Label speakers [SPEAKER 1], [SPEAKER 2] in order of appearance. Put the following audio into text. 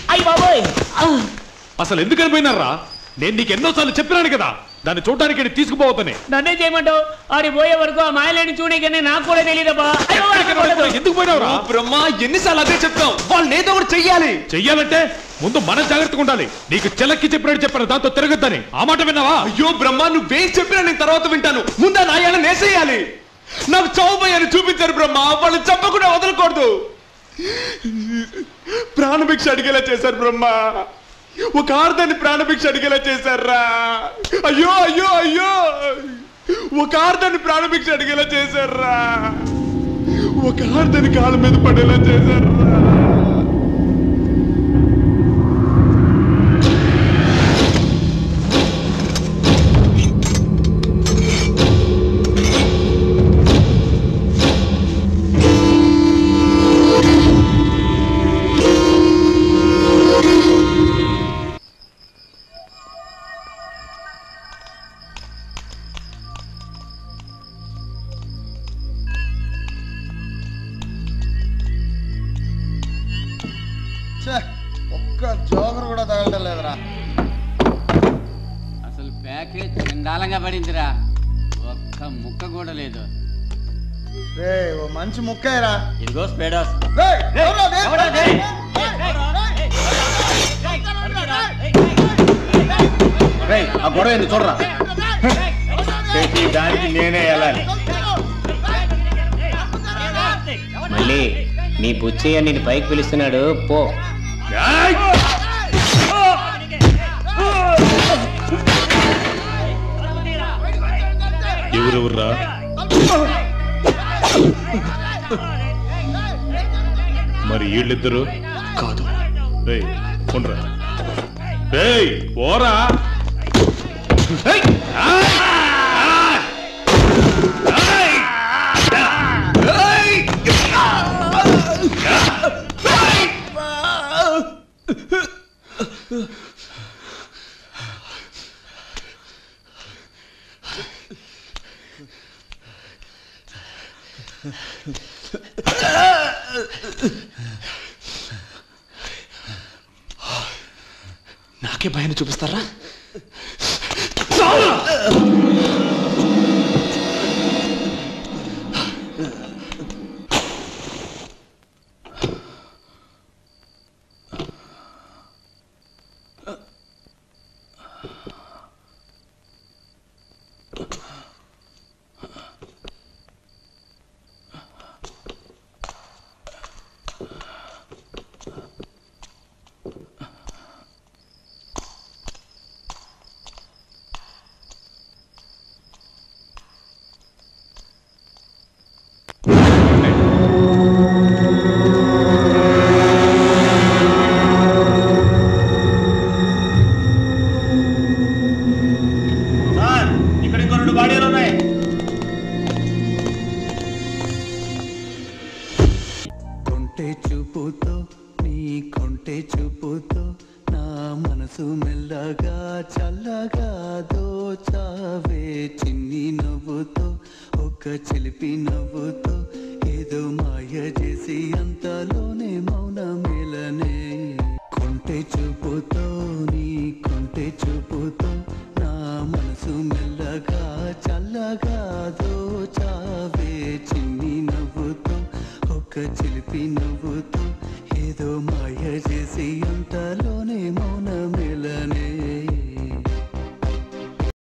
[SPEAKER 1] అయ్యి బాబోయ్
[SPEAKER 2] అసలు ఎందుకు అనిపోయినారా నేను నీకు ఎన్నోసార్లు చెప్పినాను కదా దాన్ని చూడడానికి ఈడ తీసుకుపోవద్దని
[SPEAKER 1] నన్నే చేయమంటావు ఆడి పోయే వరకు ఆ మాయలేని చూడగానే నాకు కూడా తెలియదబ్బా అయ్యో,
[SPEAKER 2] ఎక్కడికి ఎందుకు పోయినావురా
[SPEAKER 3] బ్రహ్మ ఎన్నిసార్లు అదే చెప్తాం వాళ్ళు ఏదో ఒకటి చెయ్యాలి
[SPEAKER 2] చెయ్యాలంటే ముందు మనం జాగ్రత్తగా ఉండాలి నీకు చెలక్కి చెప్పినట్టు చెప్పాను దాంతో తిరగద్దని ఆ మాట విన్నావా
[SPEAKER 3] అయ్యో బ్రహ్మ నువ్వేం చెప్పినా నేను తర్వాత వింటాను ముందా నాయాలను నేసేయాలి నాకు చౌబయ్యని చూపించారు బ్రహ్మ వాళ్ళు చంపకుండా వదలకూడదు ప్రాణభిక్ష అడిగేలా చేశారు బ్రహ్మ ఒక ఆర్దాన్ని ప్రాణభిక్ష అడిగేలా చేశారా అయ్యో అయ్యో అయ్యో ఒక ఆర్దాన్ని ప్రాణభిక్ష అడిగేలా చేశారా ఒక ఆర్దాన్ని కాళ్ళ మీద పడేలా చేశారా
[SPEAKER 4] ఛే, ఒక్క జోకర్ కూడా తగలటం లేదురా
[SPEAKER 5] అసలు ప్యాకేజ్ చండాలంగా పడిందిరా ఒక్క ముక్క కూడా లేదు
[SPEAKER 4] రే ఓ మంచి ముక్కేరా
[SPEAKER 5] ఇదిగో స్పేడోస్
[SPEAKER 4] రేయ్, ఎవరా అది?
[SPEAKER 5] ఎవరా అది?
[SPEAKER 6] ఆ గొడవ ఏంది చూడరా ప్రతి దానికి నేనే వెళ్ళాలి
[SPEAKER 7] మళ్ళీ నీ బుచ్చయ్య నేను పైకి పిలుస్తున్నాడు పో
[SPEAKER 2] ఎవరెవర్రా మరి వీళ్ళిద్దరు కాదు రేయ్ కొండ్రా రేయ్ పోరా ఏయ్! ఆయ్!
[SPEAKER 3] నాకే భయాన్ని చూపిస్తారా
[SPEAKER 6] సార్ ఇక్కడ ఇంకో రెండు బాడీలు ఉన్నాయి
[SPEAKER 8] కొంటె చూపుతో నీ కొంటె చూపుతో నా మనసు మెల్లగా చల్లగా దోచావే చిన్ని నవ్వుతో ఒక చిలిపి నవ్వుతో ఏదో మాయ చేసి అంతలోనే మౌన మేలనే కొంటె చూపుతో నీ కొంటె చూపుతో నా మనసు మెల్లగా చల్లగా దోచావే చిన్ని నవ్వుతో ఒక చిలిపి నవ్వుతో ఏదో మాయ చేసి